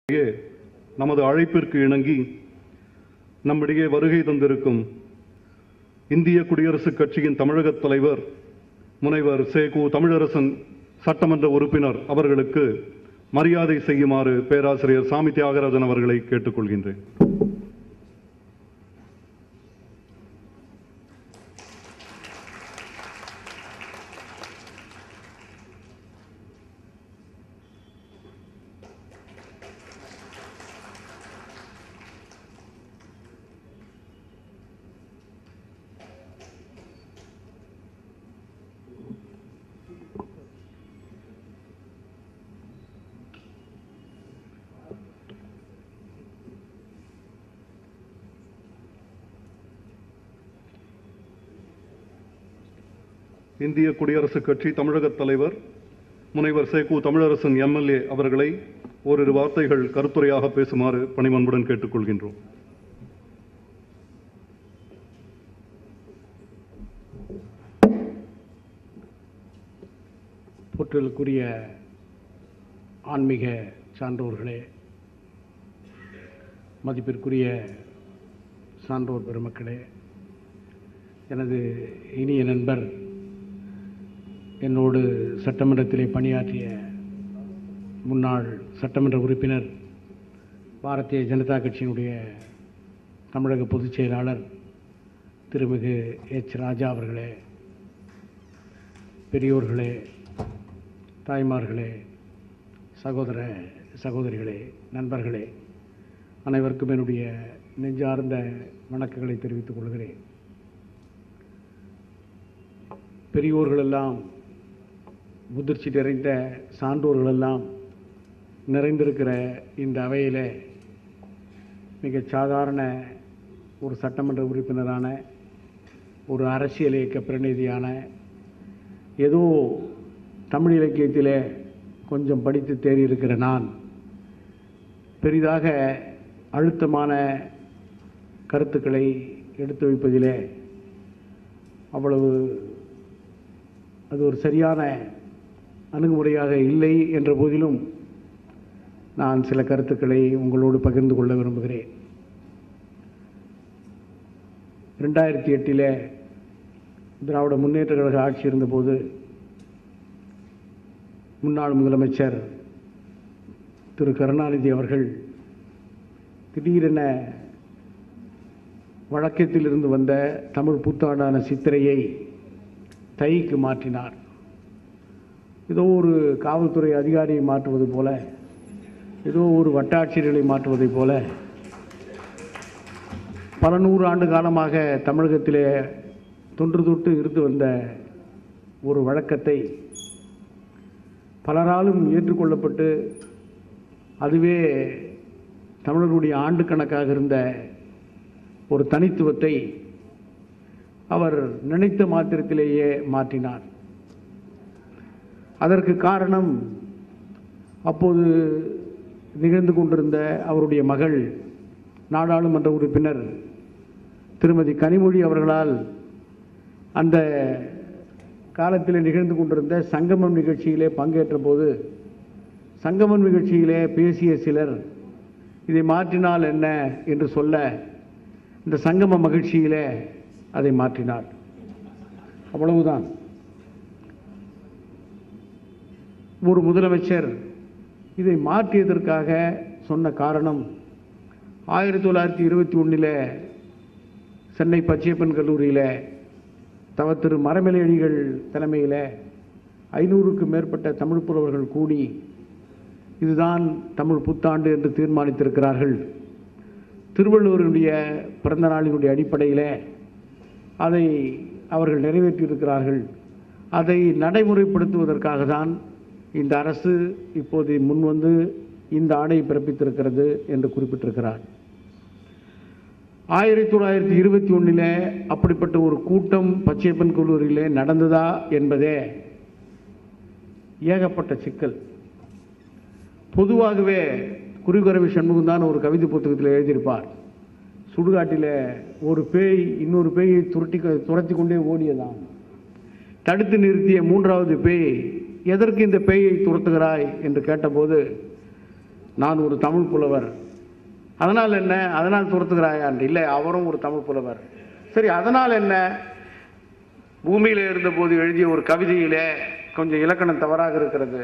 இடையே நமது அழைப்பிற்கு இணங்கி நம்மிடையே வருகை தந்திருக்கும் இந்திய குடியரசுக் கட்சியின் தமிழக தலைவர் முனைவர் சேகு தமிழரசன் சட்டமன்ற உறுப்பினர் அவர்களுக்கு மரியாதை செய்யுமாறு பேராசிரியர் சாமி தியாகராஜன் அவர்களை கேட்டுக்கொள்கின்றேன் இந்திய குடியரசுக் கட்சி தமிழக தலைவர் முனைவர் சேகு தமிழரசன் எம்எல்ஏ அவர்களை ஓரிரு வார்த்தைகள் கருத்துரையாக பேசுமாறு பணிவன்புடன் கேட்டுக்கொள்கின்றோம் போற்றலுக்குரிய ஆன்மீக சான்றோர்களே மதிப்பிற்குரிய சான்றோர் பெருமக்களே எனது இனிய நண்பர் என்னோடு சட்டமன்றத்திலே பணியாற்றிய முன்னாள் சட்டமன்ற உறுப்பினர் பாரதிய ஜனதா கட்சியினுடைய தமிழக பொதுச் செயலாளர் திருமிகு எச் ராஜா அவர்களே பெரியோர்களே தாய்மார்களே சகோதர சகோதரிகளே நண்பர்களே அனைவருக்கும் என்னுடைய நெஞ்சார்ந்த வணக்கங்களை தெரிவித்துக் கொள்கிறேன் பெரியோர்களெல்லாம் முதிர்ச்சி நிறைந்த சான்றோர்களெல்லாம் நிறைந்திருக்கிற இந்த அவையில் மிகச் சாதாரண ஒரு சட்டமன்ற உறுப்பினரான ஒரு அரசியல் இயக்க பிரதிநிதியான ஏதோ தமிழ் இலக்கியத்திலே கொஞ்சம் படித்து தேறியிருக்கிற நான் பெரிதாக அழுத்தமான கருத்துக்களை எடுத்து வைப்பதிலே அவ்வளவு அது ஒரு சரியான அணுகுமுறையாக இல்லை என்ற போதிலும் நான் சில கருத்துக்களை உங்களோடு பகிர்ந்து கொள்ள விரும்புகிறேன் ரெண்டாயிரத்தி எட்டில் திராவிட முன்னேற்ற கழக ஆட்சி இருந்தபோது முன்னாள் முதலமைச்சர் திரு கருணாநிதி அவர்கள் திடீரென வழக்கத்திலிருந்து வந்த தமிழ் புத்தாண்டான சித்திரையை தைக்கு மாற்றினார் ஏதோ ஒரு காவல்துறை அதிகாரியை மாற்றுவது போல ஏதோ ஒரு வட்டாட்சியர்களை மாற்றுவதைப் போல பல நூறு ஆண்டு காலமாக தமிழகத்திலே தொன்று தொட்டு இருந்து வந்த ஒரு வழக்கத்தை பலராலும் ஏற்றுக்கொள்ளப்பட்டு அதுவே தமிழர்களுடைய ஆண்டு கணக்காக இருந்த ஒரு தனித்துவத்தை அவர் நினைத்த மாத்திரத்திலேயே மாற்றினார் அதற்கு காரணம் அப்போது நிகழ்ந்து கொண்டிருந்த அவருடைய மகள் நாடாளுமன்ற உறுப்பினர் திருமதி கனிமொழி அவர்களால் அந்த காலத்தில் நிகழ்ந்து கொண்டிருந்த சங்கமம் நிகழ்ச்சியிலே பங்கேற்ற போது சங்கமம் நிகழ்ச்சியிலே பேசிய சிலர் இதை மாற்றினால் என்ன என்று சொல்ல இந்த சங்கம மகிழ்ச்சியிலே அதை மாற்றினார் அவ்வளவுதான் ஒரு முதலமைச்சர் இதை மாற்றியதற்காக சொன்ன காரணம் ஆயிரத்தி தொள்ளாயிரத்தி இருபத்தி ஒன்றில் சென்னை பச்சையப்பன் கல்லூரியில் தவ திரு மரமலையடிகள் தலைமையில் ஐநூறுக்கும் மேற்பட்ட தமிழ் புலவர்கள் கூடி இதுதான் தமிழ் புத்தாண்டு என்று தீர்மானித்திருக்கிறார்கள் திருவள்ளுவருடைய பிறந்த நாளினுடைய அடிப்படையில் அதை அவர்கள் நிறைவேற்றியிருக்கிறார்கள் அதை நடைமுறைப்படுத்துவதற்காக தான் இந்த அரசு இப்போது முன்வந்து இந்த ஆணை பிறப்பித்திருக்கிறது என்று குறிப்பிட்டிருக்கிறார் ஆயிரத்தி தொள்ளாயிரத்தி இருபத்தி ஒன்றில் அப்படிப்பட்ட ஒரு கூட்டம் பச்சையப்பன் கல்லூரியிலே நடந்ததா என்பதே ஏகப்பட்ட சிக்கல் பொதுவாகவே குறிகுறவி சண்முகம் தான் ஒரு கவிதை புத்தகத்தில் எழுதியிருப்பார் சுடுகாட்டில் ஒரு பேய் இன்னொரு பேயை துரட்டி துரத்தி கொண்டே ஓடியதாம் தடுத்து நிறுத்திய மூன்றாவது பேய் எதற்கு இந்த பேயை துரத்துகிறாய் என்று கேட்டபோது நான் ஒரு தமிழ் புலவர் அதனால் என்ன அதனால் துரத்துகிறாயா என்று இல்லை அவரும் ஒரு தமிழ் புலவர் சரி அதனால் என்ன பூமியில இருந்தபோது எழுதிய ஒரு கவிதையிலே கொஞ்சம் இலக்கணம் தவறாக இருக்கிறது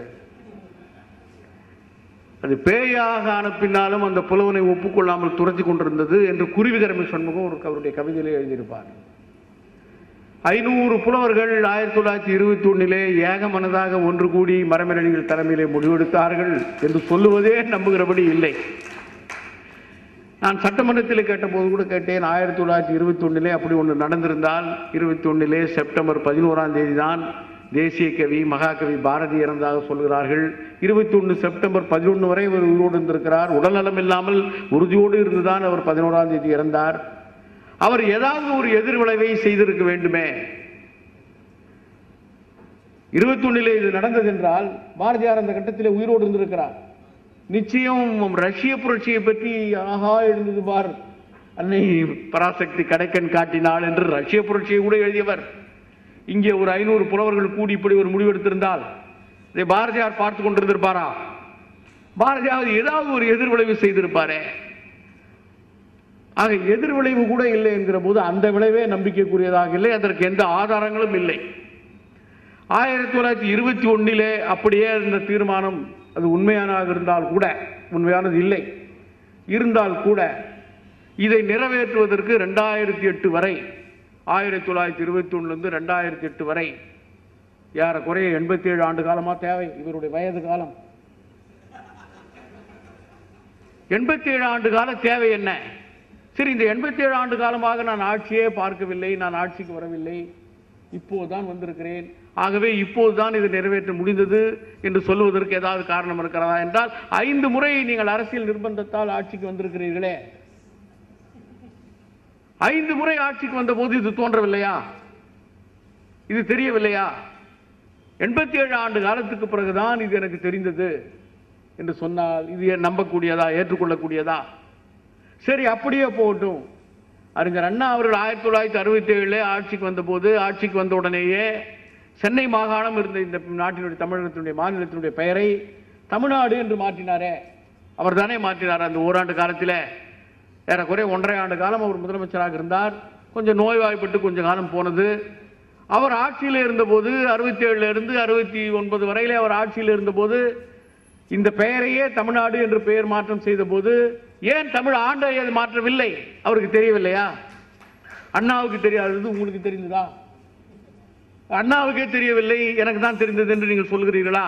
அது பேயாக அனுப்பினாலும் அந்த புலவனை ஒப்புக்கொள்ளாமல் துரத்தி கொண்டிருந்தது என்று குருவிகரமி சண்முகம் ஒரு அவருடைய கவிதையிலே எழுதியிருப்பார் ஐநூறு புலவர்கள் ஆயிரத்தி தொள்ளாயிரத்தி இருபத்தி ஒன்னிலே ஏக மனதாக ஒன்று கூடி மரமரணிகள் தலைமையிலே முடிவெடுத்தார்கள் என்று சொல்லுவதே நம்புகிறபடி இல்லை நான் சட்டமன்றத்தில் கேட்டபோது கூட கேட்டேன் ஆயிரத்தி தொள்ளாயிரத்தி இருபத்தி ஒன்றிலே அப்படி ஒன்று நடந்திருந்தால் இருபத்தி ஒன்றிலே செப்டம்பர் பதினோராம் தேதி தான் தேசிய கவி மகாகவி பாரதி இறந்ததாக சொல்கிறார்கள் இருபத்தி ஒன்று செப்டம்பர் பதினொன்று வரை அவர் உயிரோடு இருந்திருக்கிறார் உடல்நலம் இல்லாமல் உறுதியோடு இருந்துதான் அவர் பதினோராம் தேதி இறந்தார் அவர் ஏதாவது ஒரு எதிர்விளைவை செய்திருக்க வேண்டுமே இருபத்தி ஒன்றிலே இது நடந்தது என்றால் பாரதியார் அந்த கட்டத்திலே உயிரோடு இருந்திருக்கிறார் நிச்சயம் ரஷ்ய புரட்சியை பற்றி ஆஹா எழுந்தது பார் அன்னை பராசக்தி கடைக்கன் காட்டினாள் என்று ரஷ்ய புரட்சியை கூட எழுதியவர் இங்கே ஒரு ஐநூறு புலவர்கள் கூடி இப்படி ஒரு முடிவெடுத்திருந்தால் இதை பாரதியார் பார்த்து கொண்டிருந்திருப்பாரா பாரதியார் ஏதாவது ஒரு எதிர்விளைவு செய்திருப்பாரே ஆக எதிர்விளைவு கூட இல்லை என்கிற போது அந்த விளைவே நம்பிக்கைக்குரியதாக இல்லை அதற்கு எந்த ஆதாரங்களும் இல்லை ஆயிரத்தி தொள்ளாயிரத்தி இருபத்தி ஒன்னிலே அப்படியே இந்த தீர்மானம் அது உண்மையானதாக இருந்தால் கூட உண்மையானது இல்லை இருந்தால் கூட இதை நிறைவேற்றுவதற்கு ரெண்டாயிரத்தி எட்டு வரை ஆயிரத்தி தொள்ளாயிரத்தி இருபத்தி ஒன்றுலேருந்து ரெண்டாயிரத்தி எட்டு வரை ஏறக்குறைய எண்பத்தி ஏழு ஆண்டு காலமா தேவை இவருடைய வயது காலம் எண்பத்தி ஏழு ஆண்டு கால தேவை என்ன சரி இந்த எண்பத்தி ஏழு ஆண்டு காலமாக நான் ஆட்சியே பார்க்கவில்லை நான் ஆட்சிக்கு வரவில்லை இப்போதுதான் வந்திருக்கிறேன் ஆகவே இப்போதுதான் இது நிறைவேற்ற முடிந்தது என்று சொல்லுவதற்கு ஏதாவது காரணம் இருக்கிறதா என்றால் ஐந்து முறை நீங்கள் அரசியல் நிர்பந்தத்தால் ஆட்சிக்கு வந்திருக்கிறீர்களே ஐந்து முறை ஆட்சிக்கு வந்தபோது இது தோன்றவில்லையா இது தெரியவில்லையா எண்பத்தி ஏழு ஆண்டு காலத்துக்கு பிறகுதான் இது எனக்கு தெரிந்தது என்று சொன்னால் இது நம்பக்கூடியதா ஏற்றுக்கொள்ளக்கூடியதா சரி அப்படியே போகட்டும் அறிஞர் அண்ணா அவர்கள் ஆயிரத்தி தொள்ளாயிரத்தி அறுபத்தி ஏழுல ஆட்சிக்கு வந்தபோது ஆட்சிக்கு வந்த உடனேயே சென்னை மாகாணம் இருந்த இந்த நாட்டினுடைய தமிழகத்தினுடைய மாநிலத்தினுடைய பெயரை தமிழ்நாடு என்று மாற்றினாரே அவர் தானே மாற்றினார் அந்த ஓராண்டு காலத்தில் ஏறக்குறைய ஒன்றரை ஆண்டு காலம் அவர் முதலமைச்சராக இருந்தார் கொஞ்சம் நோய்வாய்ப்பட்டு கொஞ்ச காலம் போனது அவர் ஆட்சியில் இருந்தபோது அறுபத்தி ஏழுல இருந்து அறுபத்தி ஒன்பது வரையிலே அவர் ஆட்சியில் இருந்தபோது இந்த பெயரையே தமிழ்நாடு என்று பெயர் மாற்றம் செய்த போது ஏன் தமிழ் ஆண்டை அது மாற்றவில்லை அவருக்கு தெரியவில்லையா அண்ணாவுக்கு தெரியாதது உங்களுக்கு தெரிந்ததா அண்ணாவுக்கே தெரியவில்லை எனக்கு தான் தெரிந்தது என்று நீங்கள் சொல்கிறீர்களா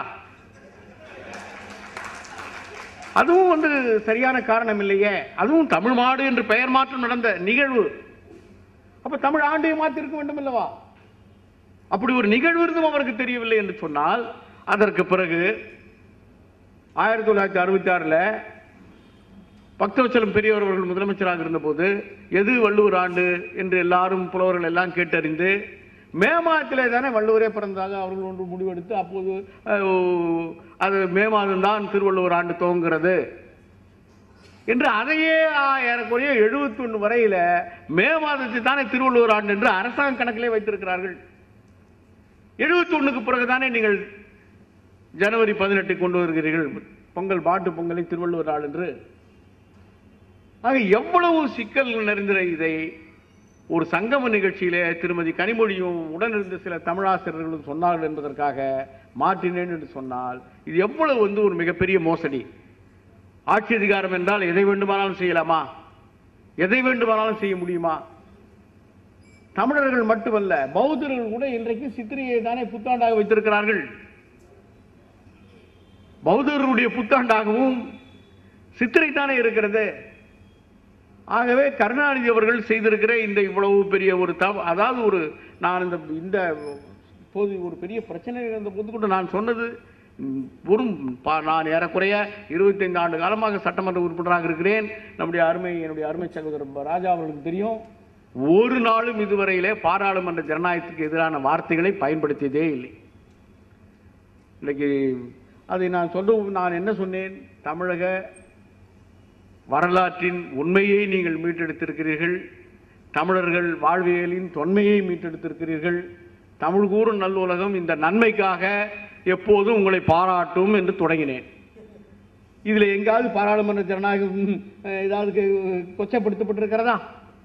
அதுவும் வந்து சரியான காரணம் இல்லையே அதுவும் தமிழ் மாடு என்று பெயர் மாற்றம் நடந்த நிகழ்வு அப்ப தமிழ் ஆண்டையை மாற்றிருக்க வேண்டும் அல்லவா அப்படி ஒரு நிகழ்வு இருந்தும் அவருக்கு தெரியவில்லை என்று சொன்னால் அதற்கு பிறகு ஆயிரத்தி தொள்ளாயிரத்தி அறுபத்தி ஆறில் பக்தவச்சலம் பெரியவர் அவர்கள் முதலமைச்சராக இருந்தபோது எது வள்ளுவர் ஆண்டு என்று எல்லாரும் புலவர்கள் எல்லாம் கேட்டறிந்து மே மாதத்திலே தானே வள்ளுவரே பிறந்ததாக அவர்கள் ஒன்று முடிவெடுத்து அப்போது அஹ், அது மே மாதம்தான் திருவள்ளுவர் ஆண்டு துவங்குகிறது என்று அதையே ஆ, ஏறக்குறைய எழுபத்தி ஒன்று வரையில மே மாதத்தை தானே திருவள்ளுவர் ஆண்டு என்று அரசாங்க கணக்கிலே வைத்திருக்கிறார்கள் எழுபத்தி ஒண்ணுக்கு பிறகுதானே நீங்கள் ஜனவரி பதினெட்டை கொண்டு வருகிறீர்கள் பொங்கல் பாட்டு பொங்கலை திருவள்ளுவர் நாள் என்று ஆக எவ்வளவு சிக்கல் நிறைந்த இதை ஒரு சங்கம நிகழ்ச்சியிலே திருமதி கனிமொழியும் உடனிருந்த சில தமிழாசிரியர்களும் சொன்னார்கள் என்பதற்காக மாற்றினேன் என்று சொன்னால் இது எவ்வளவு வந்து ஒரு மிகப்பெரிய மோசடி ஆட்சி அதிகாரம் என்றால் எதை வேண்டுமானாலும் செய்யலாமா எதை வேண்டுமானாலும் செய்ய முடியுமா தமிழர்கள் மட்டுமல்ல பௌத்தர்கள் கூட இன்றைக்கு சித்திரையை தானே புத்தாண்டாக வைத்திருக்கிறார்கள் பௌத்தர்களுடைய புத்தாண்டாகவும் சித்திரை தானே இருக்கிறது ஆகவே கருணாநிதி அவர்கள் செய்திருக்கிற இந்த இவ்வளவு பெரிய ஒரு தவ அதாவது ஒரு நான் இந்த இந்த போது ஒரு பெரிய பிரச்சனை இருந்த போது கூட நான் சொன்னது ம், ஒரு பா- நான் ஏறக்குறைய இருபத்தைந்து ஆண்டு காலமாக சட்டமன்ற உறுப்பினராக இருக்கிறேன் நம்முடைய அருமை என்னுடைய அருமை சகோதரர் ராஜா அவர்களுக்கு தெரியும் ஒரு நாளும் இதுவரையிலே பாராளுமன்ற ஜனநாயகத்துக்கு எதிரான வார்த்தைகளை பயன்படுத்தியதே இல்லை இன்னைக்கு அதை நான் சொல்ல நான் என்ன சொன்னேன் தமிழக வரலாற்றின் உண்மையை நீங்கள் மீட்டெடுத்திருக்கிறீர்கள் தமிழர்கள் வாழ்வியலின் தொன்மையை மீட்டெடுத்திருக்கிறீர்கள் தமிழ் கூறும் நல்லுலகம் இந்த நன்மைக்காக எப்போதும் உங்களை பாராட்டும் என்று தொடங்கினேன் இதுல எங்காவது பாராளுமன்ற ஜனநாயகம் அஹ், ஏதாவது கு- கொச்சப்படுத்தப்பட்டிருக்கிறதா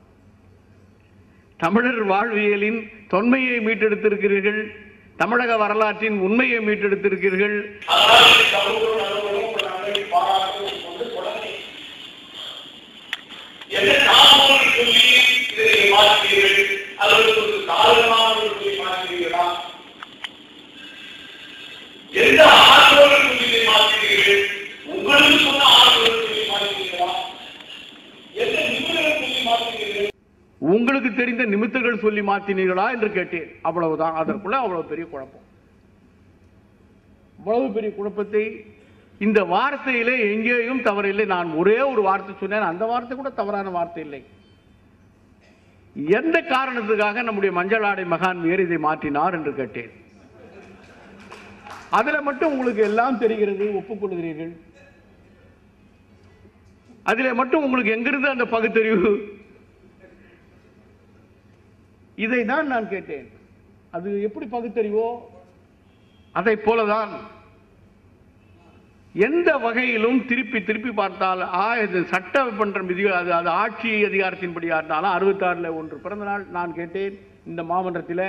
தமிழர் வாழ்வியலின் தொன்மையை மீட்டெடுத்திருக்கிறீர்கள் தமிழக வரலாற்றின் உண்மையை மீட்டெடுத்திருக்கிறீர்கள் அதனால் சமூக நலனும் நன்மை பாராட்டும் கொண்டு தொடங்கி என்ன நாமங்கள் சொல்லி இதை மாற்றீர்கள் அல்லது ஒரு சாதகமான சொல்லி மாற்றீர்களா எந்த ஆற்றோடு சொல்லி இதை மாற்றீர்கள் உங்களுக்கு சொன்ன ஆற்றோடு சொல்லி மாற்றீர்களா எந்த நிபுணர்கள் சொல்லி மாற்றீர்கள் உங்களுக்கு தெரிந்த நிமித்தங்கள் சொல்லி மாற்றினீர்களா என்று கேட்டேன் அவ்வளவுதான் அதற்குள்ள அவ்வளவு பெரிய குழப்பம் அவ்வளவு பெரிய குழப்பத்தை இந்த வார்த்தையிலே எங்கேயும் தவறில்லை நான் ஒரே ஒரு வார்த்தை சொன்னேன் அந்த வார்த்தை கூட தவறான வார்த்தை இல்லை எந்த காரணத்துக்காக நம்முடைய மஞ்சள் ஆடை மகான் வேறு இதை மாற்றினார் என்று கேட்டேன் அதுல மட்டும் உங்களுக்கு எல்லாம் தெரிகிறது ஒப்புக்கொள்கிறீர்கள் அதிலே மட்டும் உங்களுக்கு எங்கிருந்து அந்த பகுத்தறிவு இதை தான் நான் கேட்டேன் அது எப்படி பகுத்தறிவோ அதை போலதான் எந்த வகையிலும் திருப்பி திருப்பி பார்த்தால் ஆ இது சட்டமன்றம் விதி அது அது ஆட்சி அதிகாரத்தின்படியா இருந்தாலும் அறுபத்தாறுல ஒன்று பிறந்த நாள் நான் கேட்டேன் இந்த மாமன்றத்தில்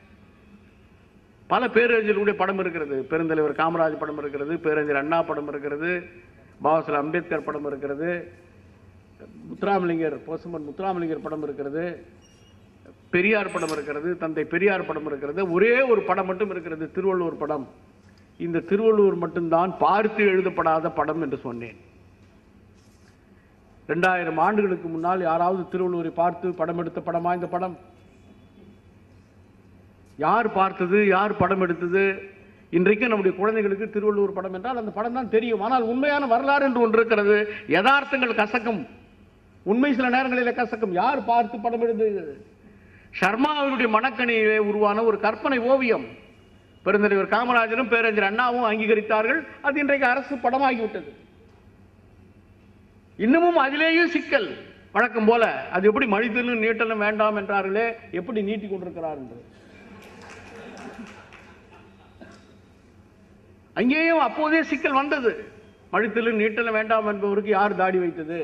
பல பேரறிஞர்களுடைய படம் இருக்கிறது பெருந்தலைவர் காமராஜ் படம் இருக்கிறது பேரறிஞர் அண்ணா படம் இருக்கிறது பாபாசாஹ் அம்பேத்கர் படம் இருக்கிறது முத்துராமலிங்கர் போசம்பன் முத்துராமலிங்கர் படம் இருக்கிறது பெரியார் படம் இருக்கிறது தந்தை பெரியார் படம் இருக்கிறது ஒரே ஒரு படம் மட்டும் இருக்கிறது திருவள்ளுவர் படம் இந்த திருவள்ளுவர் மட்டும்தான் பார்த்து எழுதப்படாத படம் என்று சொன்னேன் ரெண்டாயிரம் ஆண்டுகளுக்கு முன்னால் யாராவது திருவள்ளுவரை பார்த்து படம் எடுத்த படமா இந்த படம் யார் பார்த்தது யார் படம் எடுத்தது இன்றைக்கு நம்முடைய குழந்தைகளுக்கு திருவள்ளுவர் படம் என்றால் அந்த படம் தான் தெரியும் ஆனால் உண்மையான வரலாறு என்று ஒன்று இருக்கிறது யதார்த்தங்கள் கசக்கும் உண்மை சில நேரங்களில் கசக்கும் யார் பார்த்து படம் எடுத்தது சர்மா அவருடைய மனக்கணியிலே உருவான ஒரு கற்பனை ஓவியம் பெருந்தலைவர் காமராஜரும் பேரறிஞர் அண்ணாவும் அங்கீகரித்தார்கள் அது இன்றைக்கு அரசு படமாகிவிட்டது இன்னமும் அதிலேயும் சிக்கல் வழக்கம் போல அது எப்படி மழித்தலும் நீட்டலும் வேண்டாம் என்றார்களே எப்படி நீட்டிக் கொண்டிருக்கிறார் என்று அங்கேயும் அப்போதே சிக்கல் வந்தது மழித்தலும் நீட்டலும் வேண்டாம் என்பவருக்கு யார் தாடி வைத்தது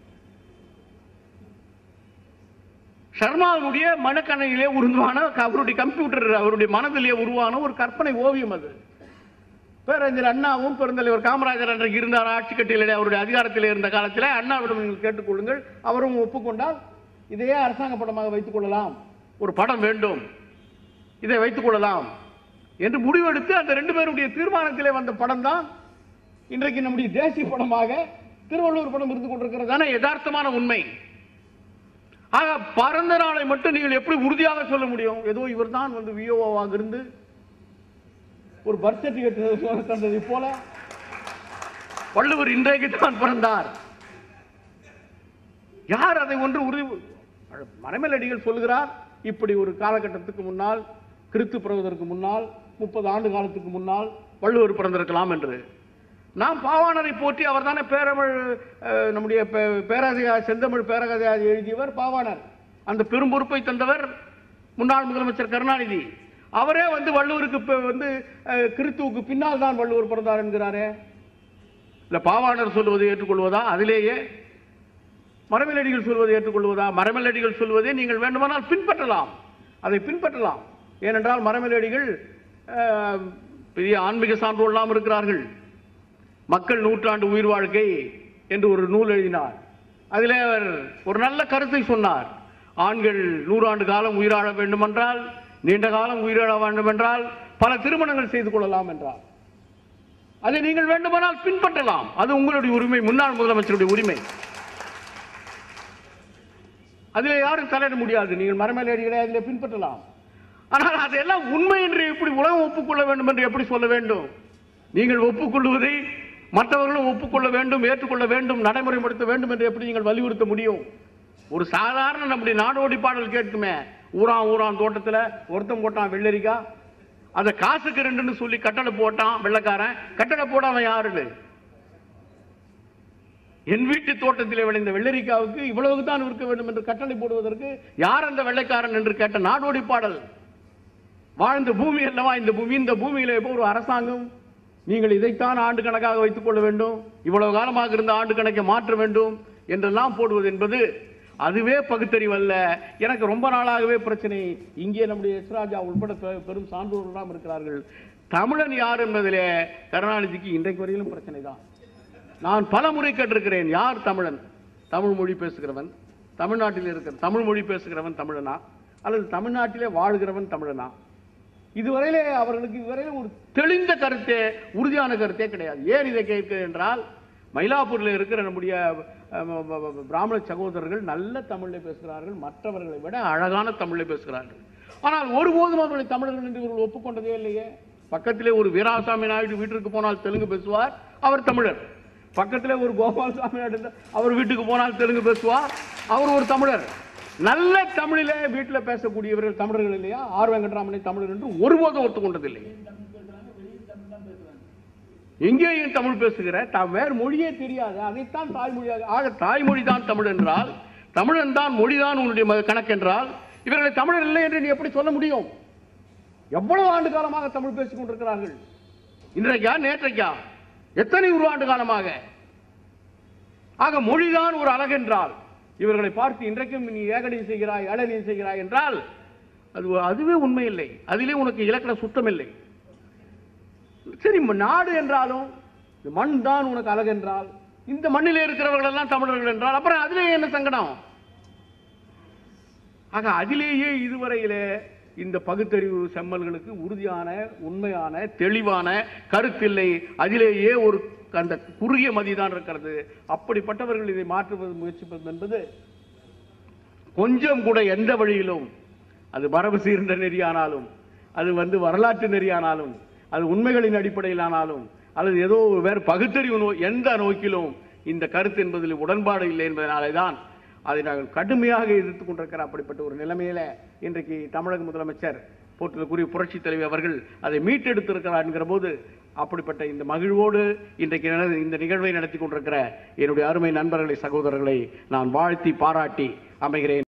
சர்மாவுடைய மனக்கணையிலே உருவான அவருடைய கம்ப்யூட்டர் அவருடைய மனதிலே உருவான ஒரு கற்பனை ஓவியம் அது பேரறிஞர் அண்ணாவும் பெருந்தலைவர் காமராஜர் அன்றைக்கு இருந்தார் ஆட்சி கட்டிலே அவருடைய அதிகாரத்தில் இருந்த காலத்தில் அண்ணாவிடம் நீங்கள் கேட்டுக்கொள்ளுங்கள் அவரும் ஒப்புக்கொண்டால் இதையே அரசாங்க படமாக வைத்துக் கொள்ளலாம் ஒரு படம் வேண்டும் இதை வைத்துக் கொள்ளலாம் என்று முடிவெடுத்து அந்த ரெண்டு பேருடைய தீர்மானத்திலே வந்த படம் தான் இன்றைக்கு நம்முடைய தேசிய படமாக திருவள்ளுவர் படம் இருந்து கொண்டிருக்கிறதான யதார்த்தமான உண்மை ஆக பறந்த நாளை மட்டும் நீங்கள் எப்படி உறுதியாக சொல்ல முடியும் ஏதோ இவர் தான் வந்து விஓவாக இருந்து ஒரு பர்த் சர்டிபிகேட் தந்ததை போல வள்ளுவர் இன்றைக்கு தான் பிறந்தார் யார் அதை ஒன்று உறுதி மறைமலடிகள் சொல்கிறார் இப்படி ஒரு காலகட்டத்துக்கு முன்னால் கிறிஸ்து பிறகுவதற்கு முன்னால் முப்பது ஆண்டு காலத்துக்கு முன்னால் வள்ளுவர் பிறந்திருக்கலாம் என்று நாம் பாவாணரை போற்றி அவர் தானே பேரமிழ் அஹ், நம்முடைய பே- பேராசிரியர் செந்தமிழ் பேரகதையாக எழுதியவர் பாவாணர் அந்த பெரும் பொறுப்பை தந்தவர் முன்னாள் முதலமைச்சர் கருணாநிதி அவரே வந்து வள்ளுவருக்கு இப்ப வந்து அஹ், கிறித்துவுக்கு பின்னால் தான் வள்ளுவர் பிறந்தார் என்கிறாரே இல்ல பாவாணர் சொல்வதை ஏற்றுக்கொள்வதா அதிலேயே மரமலடிகள் சொல்வதை ஏற்றுக்கொள்வதா மரமலடிகள் சொல்வதை நீங்கள் வேண்டுமானால் பின்பற்றலாம் அதை பின்பற்றலாம் ஏனென்றால் மரமலடிகள் அஹ், பெரிய ஆன்மீக சான்றோர்லாம் இருக்கிறார்கள் மக்கள் நூற்றாண்டு உயிர் வாழ்க்கை என்று ஒரு நூல் எழுதினார் அதிலே அவர் ஒரு நல்ல கருத்தை சொன்னார் ஆண்கள் நூறாண்டு காலம் உயிராழ வேண்டுமென்றால் நீண்ட காலம் உயிராழ வேண்டுமென்றால் பல திருமணங்கள் செய்து கொள்ளலாம் என்றார் அதை நீங்கள் வேண்டுமானால் பின்பற்றலாம் அது உங்களுடைய உரிமை முன்னாள் முதலமைச்சருடைய உரிமை அதில் யாரும் தலையிட முடியாது நீங்கள் மரமேலேடிகளை அதில் பின்பற்றலாம் ஆனால் அதெல்லாம் உண்மை என்று எப்படி உலகம் ஒப்புக்கொள்ள வேண்டும் என்று எப்படி சொல்ல வேண்டும் நீங்கள் ஒப்புக்கொள்வதை மற்றவர்களும் ஒப்புக்கொள்ள வேண்டும் ஏற்றுக்கொள்ள வேண்டும் நடைமுறைப்படுத்த வேண்டும் என்று எப்படி நீங்கள் வலியுறுத்த முடியும் ஒரு சாதாரண நம்முடைய நாடோடி பாடல் கேட்குமே ஊரான் ஊரான் தோட்டத்தில் ஒருத்தன் போட்டான் வெள்ளரிக்கா அதை காசுக்கு ரெண்டுன்னு சொல்லி கட்டளை போட்டான் வெள்ளக்காரன் கட்டளை போடாம யாரு என் வீட்டு தோட்டத்திலே விளைந்த வெள்ளரிக்காவுக்கு இவ்வளவு தான் விற்க வேண்டும் என்று கட்டளை போடுவதற்கு யார் அந்த வெள்ளைக்காரன் என்று கேட்ட நாடோடி பாடல் வாழ்ந்த பூமி அல்லவா இந்த பூமி இந்த பூமியில இப்போ ஒரு அரசாங்கம் நீங்கள் இதைத்தான் ஆண்டு கணக்காக வைத்துக் கொள்ள வேண்டும் இவ்வளவு காலமாக இருந்த ஆண்டு கணக்கை மாற்ற வேண்டும் என்றெல்லாம் போடுவது என்பது அதுவே பகுத்தறிவல்ல எனக்கு ரொம்ப நாளாகவே பிரச்சனை இங்கே நம்முடைய எஸ் ராஜா உட்பட பெ- பெரும் சான்றோர்கள்லாம் இருக்கிறார்கள் தமிழன் யார் என்பதிலே கருணாநிதிக்கு இன்றைக்கு வரையிலும் பிரச்சனை தான் நான் பல முறை கேட்டிருக்கிறேன் யார் தமிழன் தமிழ் மொழி பேசுகிறவன் தமிழ்நாட்டில் இருக்கிற தமிழ் மொழி பேசுகிறவன் தமிழனா அல்லது தமிழ்நாட்டிலே வாழ்கிறவன் தமிழனா இதுவரையிலே அவர்களுக்கு இதுவரையிலே ஒரு தெளிந்த கருத்தே உறுதியான கருத்தே கிடையாது ஏன் இதை கேட்கிறேன் என்றால் மயிலாப்பூரில் இருக்கிற நம்முடைய அஹ், ப- ப- ப- பிராமண சகோதரர்கள் நல்ல தமிழில் பேசுகிறார்கள் மற்றவர்களை விட அழகான தமிழில் பேசுகிறார்கள் ஆனால் ஒருபோதும் அவர்களை தமிழர்கள் என்று இவர்கள் ஒப்புக்கொண்டதே இல்லையே பக்கத்திலே ஒரு வீராசாமி நாயுடு வீட்டிற்கு போனால் தெலுங்கு பேசுவார் அவர் தமிழர் பக்கத்திலே ஒரு கோபாலசாமி நாயுடு இருந்தார், அவர் வீட்டுக்கு போனால் தெலுங்கு பேசுவார் அவர் ஒரு தமிழர் நல்ல தமிழிலே வீட்டில் பேசக்கூடியவர்கள் தமிழர்கள் இல்லையா ஆர் வெங்கட்ராமனை தமிழர் என்று ஒருபோதும் ஒத்துக்கொண்டதில்லை எங்கேயும் தமிழ் பேசுகிற த- வேறு மொழியே தெரியாது அதைத்தான் தாய்மொழியாக ஆக தாய்மொழி தான் தமிழ் என்றால் தமிழன் தான் மொழிதான் உன்னுடைய ம- கணக்கென்றால் இவர்களை தமிழர் இல்லை என்று நீ எப்படி சொல்ல முடியும் எவ்வளவு ஆண்டு காலமாக தமிழ் பேசிக் கொண்டிருக்கிறார்கள் இன்றைக்கா நேற்றைக்கா எத்தனை நூறு ஆண்டு காலமாக ஆக மொழிதான் ஒரு அழகென்றால் இவர்களை பார்த்து இன்றைக்கும் நீ ஏகடி செய்கிறாய் ஏழனி செய்கிறாய் என்றால் அது அதுவே உண்மை இல்லை அதிலே உனக்கு இலக்கண சுத்தம் இல்லை சரி ம- நாடு என்றாலும் இந்த மண் தான் உனக்கு அழகென்றால் இந்த மண்ணிலே இருக்கிறவர்கள் எல்லாம் தமிழர்கள் என்றால் அப்புறம் அதிலே என்ன சங்கடம் ஆக அதிலேயே இதுவரையிலே இந்த பகுத்தறிவு செம்மல்களுக்கு உறுதியான உண்மையான தெளிவான கருத்தில்லை அதிலேயே ஒரு அந்த குறுகிய மதிதான் இருக்கிறது அப்படிப்பட்டவர்கள் இதை மாற்றுவது முயற்சிப்பது என்பது கொஞ்சம் கூட எந்த வழியிலும் அது மரபு சீர்ந்த நெறியானாலும் அது வந்து வரலாற்று நெறியானாலும் அது உண்மைகளின் அடிப்படையிலானாலும் அல்லது ஏதோ வேறு பகுத்தறிவு நோ எந்த நோக்கிலும் இந்த கருத்து என்பதில் உடன்பாடு இல்லை என்பதனாலே தான் அதை நாங்கள் கடுமையாக எதிர்த்து கொண்டிருக்கிற அப்படிப்பட்ட ஒரு நிலைமையில இன்றைக்கு தமிழக முதலமைச்சர் போற்றுதற்குரிய புரட்சி தலைவி அவர்கள் அதை மீட்டெடுத்திருக்கிறார் என்கிற போது அப்படிப்பட்ட இந்த மகிழ்வோடு இன்றைக்கு நட- இந்த நிகழ்வை நடத்தி கொண்டிருக்கிற என்னுடைய அருமை நண்பர்களை சகோதரர்களை நான் வாழ்த்தி பாராட்டி அமைகிறேன்